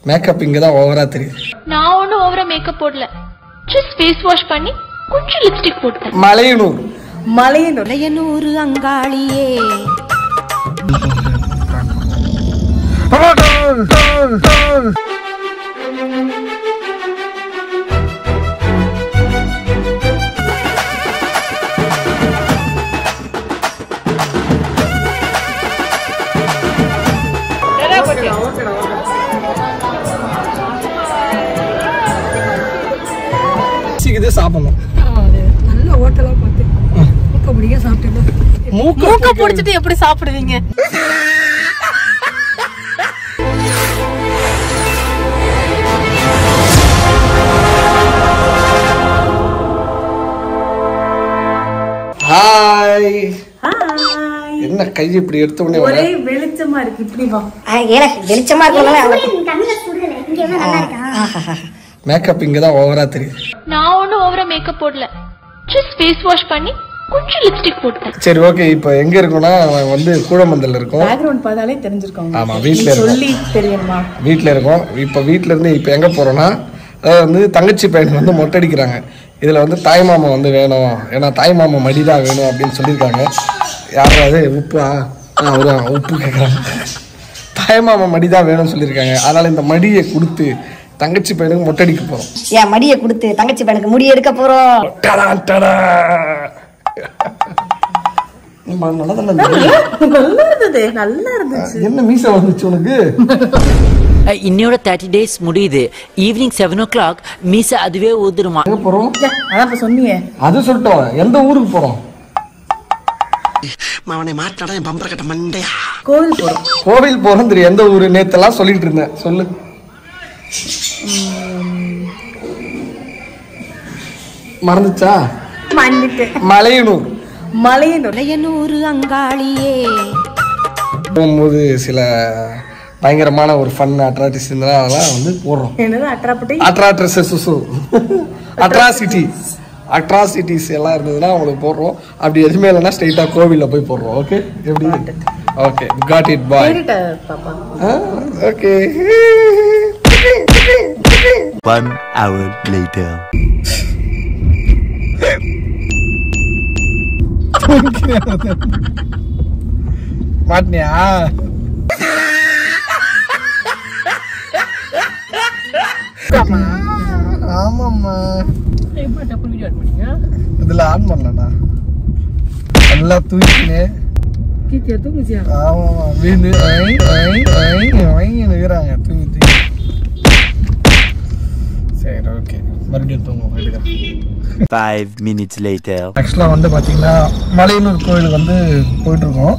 Makeup இங்கே தான் ஓவராக தெரியும் நான் ஒன்றும் ஓவரா மேக்கப் போடல ஜஸ்ட் ஃபேஸ் வாஷ் பண்ணி கொஞ்சம் லிப்ஸ்டிக் போட்டேன் மலையனூர் மலையனூர் உடையனூறு அங்காளியே இது சாப்பிடணும் நல்ல ஹோட்டலா பார்த்து மூக்க பிடிக்க சாப்பிட்டு மூக்கு மூக்க பிடிச்சிட்டு எப்படி சாப்பிடுவீங்க ஹாய் என்ன கை இப்படி எடுத்த உடனே வர ஒரே வெளிச்சமா இருக்கு இப்படி வா ஏல வெளிச்சமா இருக்கணும் மேக்கப் இங்கே தான் ஓவராக தெரியும் நான் ஒன்றும் ஓவரா மேக்கப் போடல ஜஸ்ட் ஃபேஸ் வாஷ் பண்ணி கொஞ்சம் லிப்ஸ்டிக் போட்டேன் சரி ஓகே இப்போ எங்கே இருக்கோம்னா வந்து கூடமந்தல் இருக்கோம் பேக்ரவுண்ட் பார்த்தாலே தெரிஞ்சிருக்கோம் ஆமா, வீட்ல இருக்கோம். சொல்லி தெரியணுமா வீட்டில் இருக்கோம் இப்போ வீட்டில் இருந்து இப்போ எங்கே போகிறோன்னா அதாவது வந்து தங்கச்சி பையனுக்கு வந்து மொட்டை அடிக்கிறாங்க இதில் வந்து தாய் மாமா வந்து வேணும் ஏன்னா தாய் மாமா மடி தான் வேணும் அப்படின்னு சொல்லியிருக்காங்க யாராவது உப்பா ஆ வருவாங்க உப்பு கேட்குறாங்க தாய் மாமா மடி தான் வேணும்னு சொல்லியிருக்காங்க அதனால் இந்த மடியை கொடுத்து தங்கச்சி பையனுக்கு மொட்டை அடிக்க போகிறோம் ஏன் மடியை கொடுத்து தங்கச்சி பையனுக்கு முடி எடுக்க போறோம் டடா டடா ஏம்மா, நல்லா தானே இருந்தது? நல்லா இருந்தது நல்லா இருந்துச்சு என்ன மீசை வந்துச்சு உனக்கு இன்னையோட தேர்ட்டி டேஸ் முடியுது ஈவினிங் செவன் ஓ கிளாக் மீச அதுவே ஊதுருமா எங்கே போகிறோம் அதான் இப்ப சொன்னீங்க அது சொல்லிட்டோம் எந்த ஊருக்கு போகிறோம் அவனை மாட்டாடா என் பம்பர கட்ட மண்டையா கோவில் போறோம் கோவில் போகிறோம் தெரியும் எந்த ஊர் நேத்தெல்லாம் சொல்லிட்டு இருந்தேன் சொல்லு மறந்துச்சா மன்னிட்டு மலையனூர் மலையனூர் உடையனூறு அங்காளியே போகும்போது சில பயங்கரமான ஒரு ஃபன் அட்ராக்டிஸ் இருந்தால் அதெல்லாம் வந்து போடுறோம் என்னது அட்ராப்பட்டி அட்ராக்ட்ரஸஸ் அட்ராசிட்டி அட்ராசிட்டிஸ் எல்லாம் இருந்ததுன்னா உங்களுக்கு போடுறோம் அப்படி எதுவுமே இல்லைன்னா ஸ்ட்ரைட்டாக கோவிலில் போய் போடுறோம் ஓகே எப்படி ஓகே காட் இட் பாய் கேட்டுட்ட பாப்பா ஓகே One hour later. மாட்டினியா ஆமாம்மா இதுல ஆன் பண்ணலடா நல்லா தூக்கினே கீக்கியா தூங்குச்சியா ஆமாம்மா வீணு ஐ ஐ ஐ ஐன்னு இருக்கிறாங்க தூங்கி தூங்கி சரி ஓகே மறுபடியும் தூங்குவோம் எடுக்கிறேன் Five minutes later. ஆக்சுவலாக வந்து பார்த்தீங்கன்னா மலையனூர் கோயிலுக்கு வந்து போயிட்டுருக்கோம்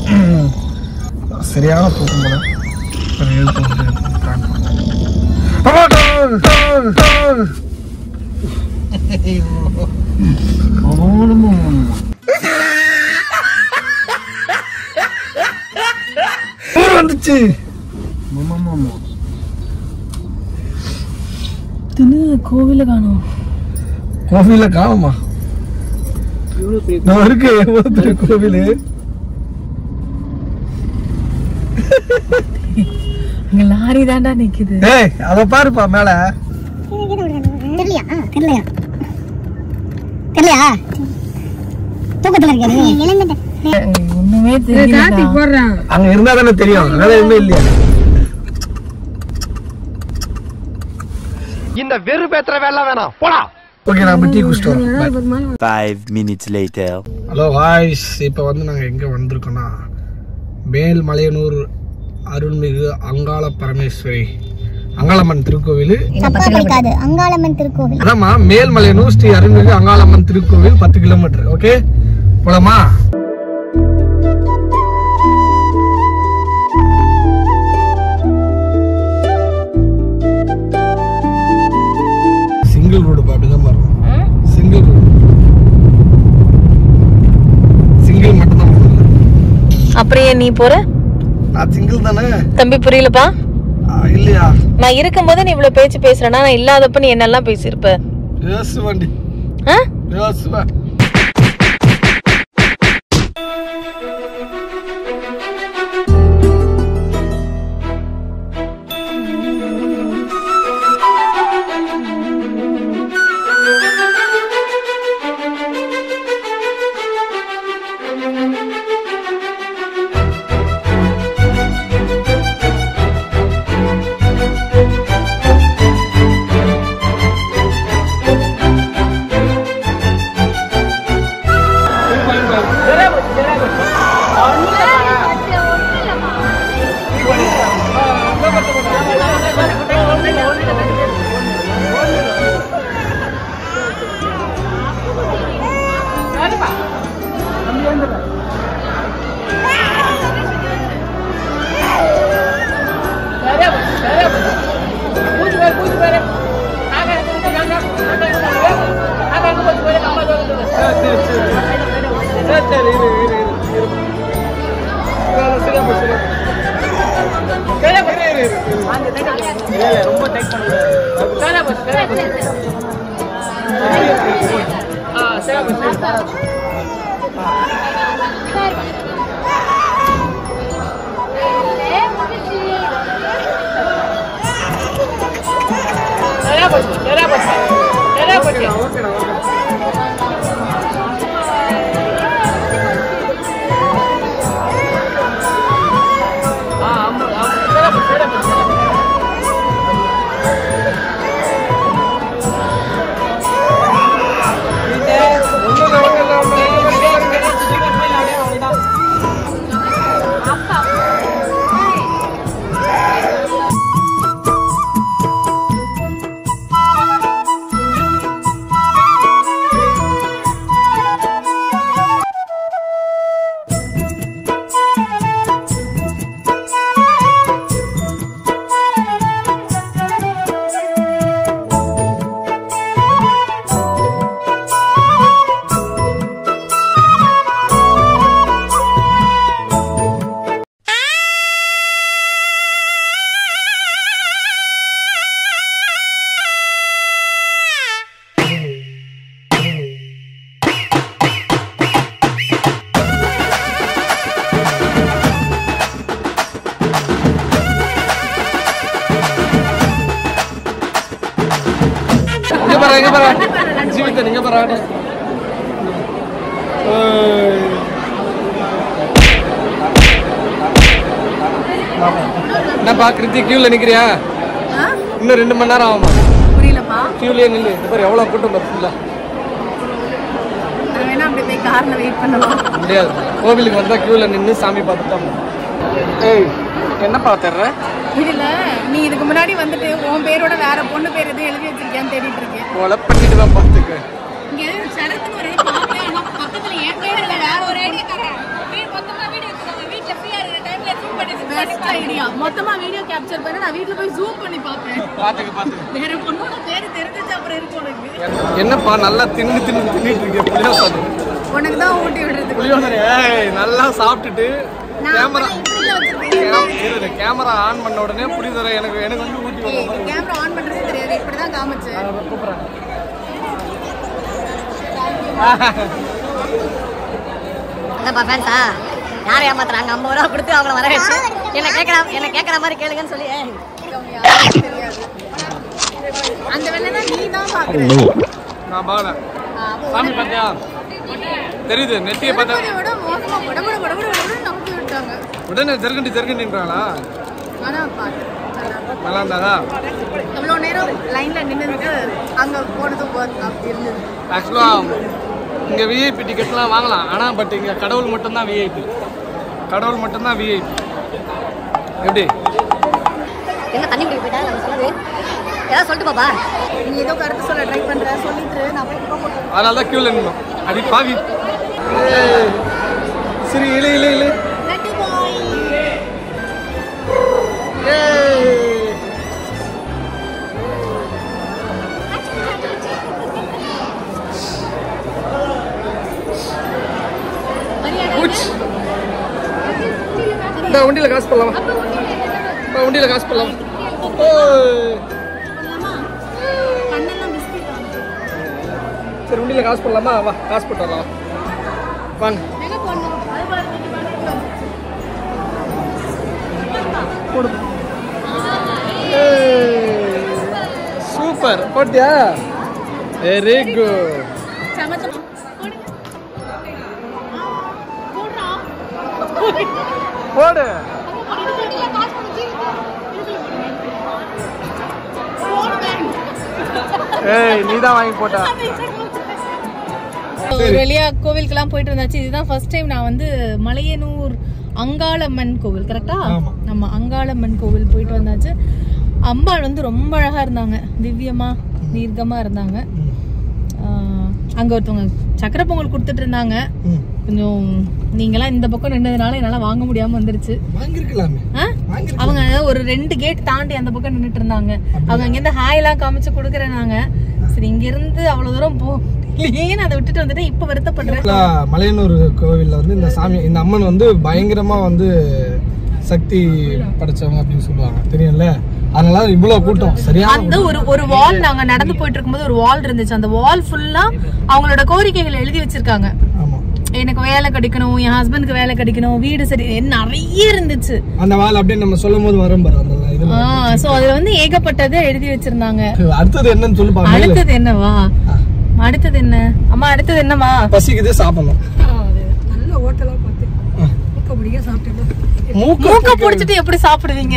சரியான தூக்கம் போல சரி எழுத்து வந்து plan பண்ணேன். அம்மா, டோல், டோல், டோல். ஆமாம்மா. ஊர் வந்துச்சு தின்னு கோவில காணும் கோவில காணுமா நான் இருக்கு எவ்வளவு பெரிய கோவிலு இங்க லாரி தாண்டா நிக்குது ஏய் அத பாருப்பா மேல தெரியலையா தெரியலையா தெரியலையா தூக்கத்துல இருக்கியா ஒண்ணுமே தெரியல போடுறான் அங்க இருந்தா தானே தெரியும் வேற எதுவுமே இல்லையா இந்த வெறு பேத்துற வேலை வேணாம் போடா ஓகே நான் போய் டீ குடிச்சிட்டு வரேன் Five minutes later. Hello voice இப்போ வந்து நாங்கள் எங்கே வந்திருக்கோம்னா மேல் மலையனூர் அருள்மிகு அங்காள பரமேஸ்வரி அங்காளம்மன் திருக்கோவில் தப்பா படிக்காது அங்காளம்மன் திருக்கோவில் அதாம்மா மேல்மலையனூர் ஸ்ரீ அருள்மிகு அங்காளம்மன் திருக்கோவில் பத்து கிலோமீட்டர் ஓகே போலாமா சிங்கிள் ரோடு அப்படிதான் பாருங்க சிங்கிள் ரோடு சிங்கிள் மட்டும் தான் போகல அப்படியே நீ போற நான் சிங்கிள் தானே தம்பி புரியலப்பா ஆ, இல்லையா நான் இருக்கும்போது நீ இவ்வளவு பேச்சு பேசுறேன்னா நான் இல்லாதப்ப நீ என்னெல்லாம் பேசியிருப்ப பேசுவேன்டி ஆ? பேசுவேன் இங்க பாரு இங்க பாரு ஜீவிதன் இங்க பாரு ஆடு. ஏய். என்னப்பா கிருத்தி கியூல நிக்கிறியா இன்னும் ரெண்டு மணி நேரம் ஆகுமா புரியலப்பா கியூலயே நில்லு இந்த பாரு எவ்வளவு கூட்டம் பாரு ஃபுல்லா நான் வேணா அப்படி போய் கார்ல வெயிட் பண்ணலாம் முடியாது கோவிலுக்கு வந்தா கியூல நின்னு சாமி பார்த்துட்டு தான் போகணும். ஏய் என்னப்பா தர்ற இதுல நீ இதுக்கு முன்னாடி வந்துட்டு உன் பேரோட வேற பொண்ணு பேர் எதுவும் எழுதி வச்சிருக்கியான்னு தேடிட்டு இருக்கேன் கொலை பண்ணிட்டு தான் பார்த்துக்க இங்க சரத்துன்னு ஒரு இடம் பார்த்தேன் ஆனா பக்கத்துல என் பேர் இல்ல வேற ஒரு ஐடியா தரேன் மொத்தமா வீடியோ வீட்ல ஃப்ரீயா இருக்கிற டைம்ல ஜூம் பண்ணி பெஸ்ட் ஐடியா மொத்தமா வீடியோ கேப்சர் பண்ணி நான் வீட்ல போய் ஜூம் பண்ணி பார்ப்பேன் பார்த்துக்க பார்த்துக்க வேற பொண்ணோட பேர் தெரிஞ்சிச்சு அப்புறம் இருக்கும் உனக்கு என்னப்பா நல்லா தின்னு தின்னு தின்னுட்டு இருக்க புளியோசனை உனக்கு தான் ஊட்டி விடுறதுக்கு புளியோசனை ஏய் நல்லா சாப்பிட்டுட்டு நான் கேமரா இப்படி வச்சிருக்கேன் கேமரா ஆன் பண்ண உடனே புளியோதரை எனக்கு எனக்கு வந்து ஊட்டி வர மாதிரி கேமரா ஆன் பண்றது தெரியாது இப்படிதான் காமிச்சு நான் கூப்பிடுறேன் என்னப்பா ஃபேன்ஸா யாரை ஏமாத்துறாங்க ஐம்பது ரூபா கொடுத்து அவங்கள வர வச்சு என்ன கேட்கற என்ன கேட்கற மாதிரி கேளுங்கன்னு சொல்லி தெரியாது அந்த வேலை தான் நீ தான் பாக்குற நான் பார்க்கல சாமி பார்த்தியா தெரியுது நெத்தியை பார்த்தா திருப்பதியை விட மோசமா பட பட பட பட படன்னு நம்பி விட்டாங்க உடனே ஜெருகண்டி ஜெருகண்டின்றாங்களா ஆனா பாத்து நல்லா இருக்கு. நல்லா இருந்தாதா எவ்வளோ நேரம் லைன்ல நின்னுட்டு அங்க போனது போதும் அப்படி இருந்தது ஆக்சுவலாக இங்கே விஐபி டிக்கெட்லாம் வாங்கலாம் ஆனால் பட் இங்கே கடவுள் மட்டும்தான் விஐபி கடவுள் மட்டும்தான் விஐபி எப்படி என்ன தண்ணி குடிக்க போயிட்டா நம்ம சொன்னது ஏதாவது சொல்லிட்டு பாப்பா நீ ஏதோ கருத்து சொல்ல ட்ரை பண்ற சொல்லிட்டு நான் போய் குப்பை போட்டு அதனால தான் க்யூவில் நின்னோம் அடி பாவி ஏய். சரி இழு இழு இழு நட்டி பாய் ஏய். உச். இந்தா வண்டியில் காசு போடலாமா இந்தா வண்டியில் காசு போடலாமா ஏய். கண்ணெல்லாம் பிஸ்கெட் சரி வண்டியில் காசு போடலாமா வா காசு போட்டு வரலாம் வாங்க எங்க போடணும் அது பாருங்க போடு சூப்பர் போட்டியா வெரி குட் சமச்சம் போடு ஏய் நீ தான் வாங்கி போட்டா ஒரு வழியா கோவிலுக்கெல்லாம் போயிட்டு வந்தாச்சு இதுதான் ஃபர்ஸ்ட் டைம் நான் வந்து மலையனூர் அங்காளம்மன் கோவில் கரெக்டா ஆமா. நம்ம அங்காளம்மன் கோவில் போயிட்டு வந்தாச்சு அம்பாள் வந்து ரொம்ப அழகா இருந்தாங்க திவ்யமா தீர்க்கமா இருந்தாங்க ஆஹ் அங்க ஒருத்தவங்க சக்கரை பொங்கல் கொடுத்துட்டு இருந்தாங்க ம். கொஞ்சம் நீங்களாம் இந்த பக்கம் நின்றதுனால என்னால வாங்க முடியாம வந்துருச்சு வாங்கிருக்கலாமே ஆ? அவங்க ஒரு ரெண்டு கேட் தாண்டி அந்த பக்கம் நின்னுட்டு இருந்தாங்க அவங்க அங்கிருந்து ஹாய் எல்லாம் காமிச்சு கொடுக்குறேனாங்க சரி இங்க இருந்து அவ்வளவு தூரம் போ இல்லையேன்னு அதை விட்டுட்டு வந்துட்டு இப்ப வருத்தப்படுறேன் மலையனூர் கோவில்ல வந்து இந்த சாமி இந்த அம்மன் வந்து பயங்கரமா வந்து சக்தி படைச்சவங்க அப்படின்னு சொல்லுவாங்க தெரியும்ல அதனால இவ்வளவு கூட்டம் சரியா அந்த ஒரு ஒரு வால் நாங்க நடந்து போயிட்டு இருக்கும்போது ஒரு வால் இருந்துச்சு அந்த வால் ஃபுல்லா அவங்களோட கோரிக்கைகள் எழுதி வச்சிருக்காங்க ஆமா எனக்கு வேலை கிடைக்கணும் என் ஹஸ்பண்டுக்கு வேலை கிடைக்கணும் வீடு சரி நிறைய இருந்துச்சு அந்த வால் அப்படியே நம்ம சொல்லும் போது வரும் பாரு அந்த இதுல சோ அதுல வந்து ஏகப்பட்டது எழுதி வச்சிருந்தாங்க அடுத்தது என்னன்னு சொல்லி பாருங்க அடுத்தது என்னவா அடுத்தது என்ன அம்மா அடுத்தது என்னம்மா பசிக்குது சாப்பிடணும் மூக்க மூக்க புடிச்சிட்டு எப்படி சாப்பிடுவீங்க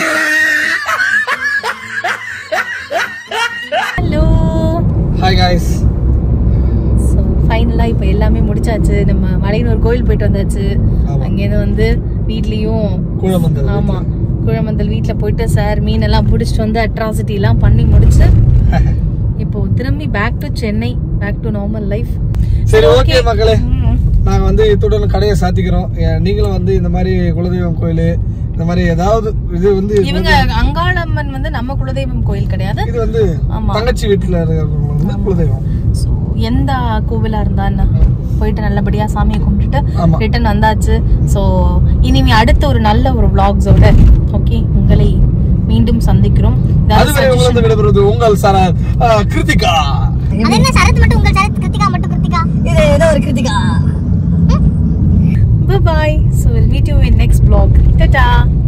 ஹலோ ஹாய் காய்ஸ் ஸோ ஃபைனலாக இப்போ எல்லாமே முடிச்சாச்சு நம்ம மலையனூர் கோயில் போயிட்டு வந்தாச்சு ஆமா. அங்கேருந்து வந்து வீட்லேயும் கூழம் வந்தது ஆமா குழமந்தல் வீட்டில் போயிட்டு சார் மீன் எல்லாம் பிடிச்சிட்டு வந்து அட்ராசிட்டி எல்லாம் பண்ணி முடிச்சு இப்போ திரும்பி back to Chennai back to normal life சரி ஓகே மக்களே நாங்க வந்து இத்துடன் கடையை சாத்திக்கிறோம் ஏ- நீங்களும் வந்து இந்த மாதிரி குலதெய்வம் கோயில் இந்த மாதிரி ஏதாவது இது வந்து இவங்க அங்காளம்மன் வந்து நம்ம குலதெய்வம் கோயில் கிடையாது இது வந்து ஆமா. தங்கச்சி வீட்டுல இருக்கிறவங்க வந்து குலதெய்வம் ஸோ எந்த கோவிலா இருந்தா என்ன போயிட்டு நல்லபடியா சாமியை கும்பிட்டுட்டு ஆமா. ரிட்டர்ன் வந்தாச்சு ஸோ இனிமே அடுத்த ஒரு நல்ல ஒரு vlogs-ஓட ஓகே உங்களை மீண்டும் சந்திக்கிறோம் ஏதாவது அதுவரை suggestion- உங்களது விடைபெறுவது உங்கள் சாரா ஆ, கிருத்திகா அது என்ன சரத் மட்டும் உங்கள் சரத் கிருத்திகா மட்டும் கிருத்திகா இது ஏதோ ஒரு Kiruthika Bye bye. So we'll meet you in next vlog. Ta-ta.